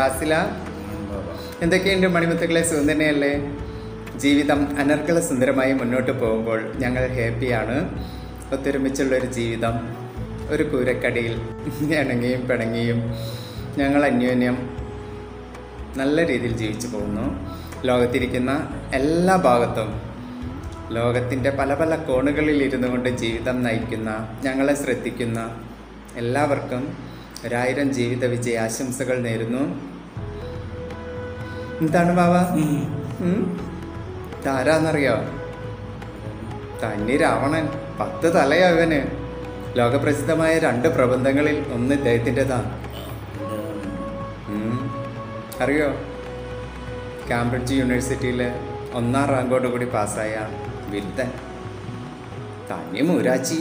ക്ലാസ്സിലാ എന്തൊക്കെയുണ്ട് മണിമുത്തുക്കളെ സുഖം തന്നെയല്ലേ ജീവിതം അനർഗള സുന്ദരമായി മുന്നോട്ട് പോകുമ്പോൾ ഞങ്ങൾ ഹാപ്പിയാണ് ഒത്തൊരുമിച്ചുള്ളൊരു ജീവിതം ഒരു കൂരക്കടിയിൽ ഇണങ്ങിയും പിണങ്ങിയും ഞങ്ങൾ അന്യോന്യം നല്ല രീതിയിൽ ജീവിച്ചു പോകുന്നു ലോകത്തിരിക്കുന്ന എല്ലാ ഭാഗത്തും ലോകത്തിൻ്റെ പല പല കോണുകളിൽ ഇരുന്നു കൊണ്ട് ജീവിതം നയിക്കുന്ന ഞങ്ങളെ ശ്രദ്ധിക്കുന്ന എല്ലാവർക്കും ഒരായിരം ജീവിത വിജയ ആശംസകൾ നേരുന്നു എന്താണ് ബാബ ഉം? ഇതാരാന്നറിയോ തന്നി രാവണൻ പത്ത് തലയാ ഇവന് ലോകപ്രസിദ്ധമായ രണ്ട് പ്രബന്ധങ്ങളിൽ ഒന്ന് ഇദ്ദേഹത്തിൻ്റെതാ ഉം. അറിയോ കാംബ്രിഡ്ജ് യൂണിവേഴ്സിറ്റിയിൽ ഒന്നാം റാങ്കോട് കൂടി പാസ്സായ വിരുദ്ധൻ തന്നി മൂരാച്ചി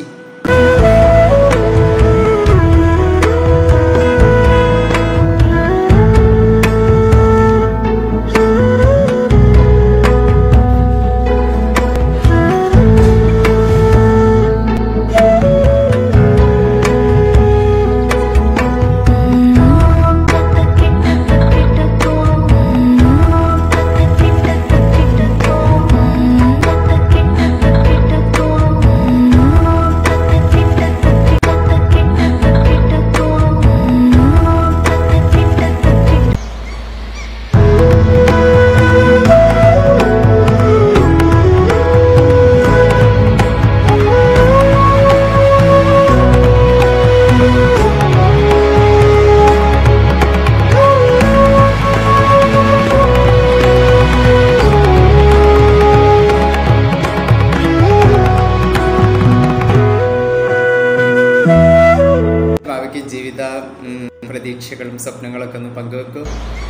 ഭാവിക്ക് ജീവിത ഉം, പ്രതീക്ഷകളും സ്വപ്നങ്ങളൊക്കെ ഒന്ന് പങ്കുവെക്കൂ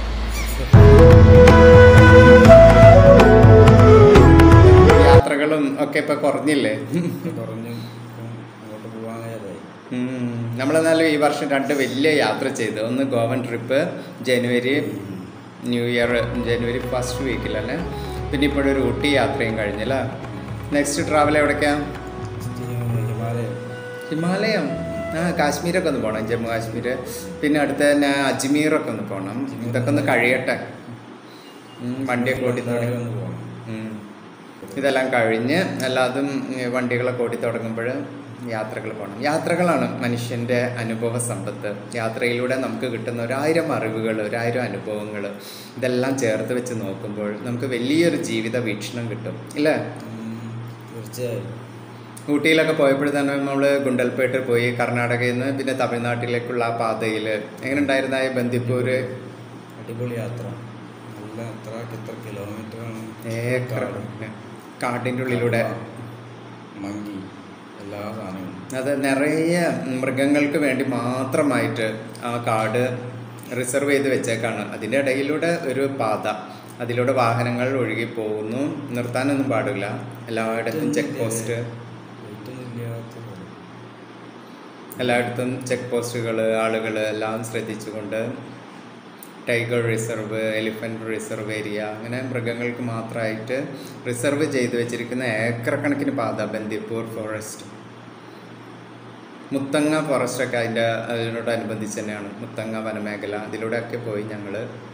യാത്രകളും ഒക്കെ ഇപ്പൊ കുറഞ്ഞില്ലേ കുറഞ്ഞു ഇപ്പം അങ്ങോട്ട് പോകാൻ കഴിയാതായി ഉം. നമ്മളെന്നാലും ഈ വർഷം രണ്ട് വലിയ യാത്ര ചെയ്തു ഒന്ന് ഗോവൻ ട്രിപ്പ് ജനുവരി ന്യൂ ഇയർ ജനുവരി ഫസ്റ്റ് വീക്കിലല്ലേ പിന്നെ ഇപ്പോഴൊരു ഊട്ടി യാത്രയും കഴിഞ്ഞല്ലേ നെക്സ്റ്റ് ട്രാവൽ എവിടേക്കാ ഹിമാലയം ഹിമാലയം ആ കാശ്മീരൊക്കെ ഒന്ന് പോകണം ജമ്മു കാശ്മീർ പിന്നെ അടുത്ത് തന്നെ അജ്മീറൊക്കെ ഒന്ന് പോകണം ഇതൊക്കെ ഒന്ന് കഴിയട്ടെ ഉം, വണ്ടിയൊക്കെ ഓടി തുടങ്ങി ഒന്ന് പോകണം ഉം. ഇതെല്ലാം കഴിഞ്ഞ് എല്ലാതും ഉം, വണ്ടികളൊക്കെ ഓടി തുടങ്ങുമ്പോൾ യാത്രകൾ പോകണം യാത്രകളാണ് മനുഷ്യൻ്റെ അനുഭവ സമ്പത്ത് യാത്രയിലൂടെ നമുക്ക് കിട്ടുന്ന ഒരായിരം അറിവുകൾ ഒരായിരം അനുഭവങ്ങൾ ഇതെല്ലാം ചേർത്ത് വെച്ച് നോക്കുമ്പോൾ നമുക്ക് വലിയൊരു ജീവിത വീക്ഷണം കിട്ടും ഇല്ലേ ഉം, തീർച്ചയായും ഊട്ടിയിലൊക്കെ പോയപ്പോൾ തന്നെ നമ്മൾ ഗുണ്ടൽപേട്ട് പോയി കർണാടകയിൽ നിന്ന് പിന്നെ തമിഴ്നാട്ടിലേക്കുള്ള ആ പാതയിൽ എങ്ങനെ ഉണ്ടായിരുന്ന ആ ബന്ദിപ്പൂർ അടിപൊളി യാത്ര നല്ല എത്ര എത്ര കിലോമീറ്ററാണ് ഏക്കർ കാട്ടിൻ്റെ ഉള്ളിലൂടെ മങ്കി എല്ലാ സാധനവും അത് നിറയെ മൃഗങ്ങൾക്ക് വേണ്ടി മാത്രമായിട്ട് ആ കാട് റിസർവ് ചെയ്ത് വെച്ചേക്കാണ് അതിൻ്റെ ഇടയിലൂടെ ഒരു പാത അതിലൂടെ വാഹനങ്ങൾ ഒഴുകി പോകുന്നു നിർത്താനൊന്നും പാടില്ല എല്ലായിടത്തും ചെക്ക് പോസ്റ്റ് വെയിറ്റൊന്നും ഇല്ലാത്ത പോലെ എല്ലായിടത്തും ചെക്ക് പോസ്റ്റുകൾ ആളുകൾ എല്ലാം ശ്രദ്ധിച്ചുകൊണ്ട് tiger reserve elephant reserve area അങ്ങനെ മൃഗങ്ങൾക്ക് മാത്രമായിട്ട് റിസർവ് ചെയ്ത് വെച്ചിരിക്കുന്ന ഏക്കർ കണക്കിന് പാത ബന്ദിപ്പൂർ ഫോറസ്റ്റ് മുത്തങ്ങ ഫോറസ്റ്റൊക്കെ അതിൻ്റെ അതിനോടനുബന്ധിച്ച് തന്നെയാണ് മുത്തങ്ങ വനമേഖല അതിലൂടെയൊക്കെ പോയി ഞങ്ങൾ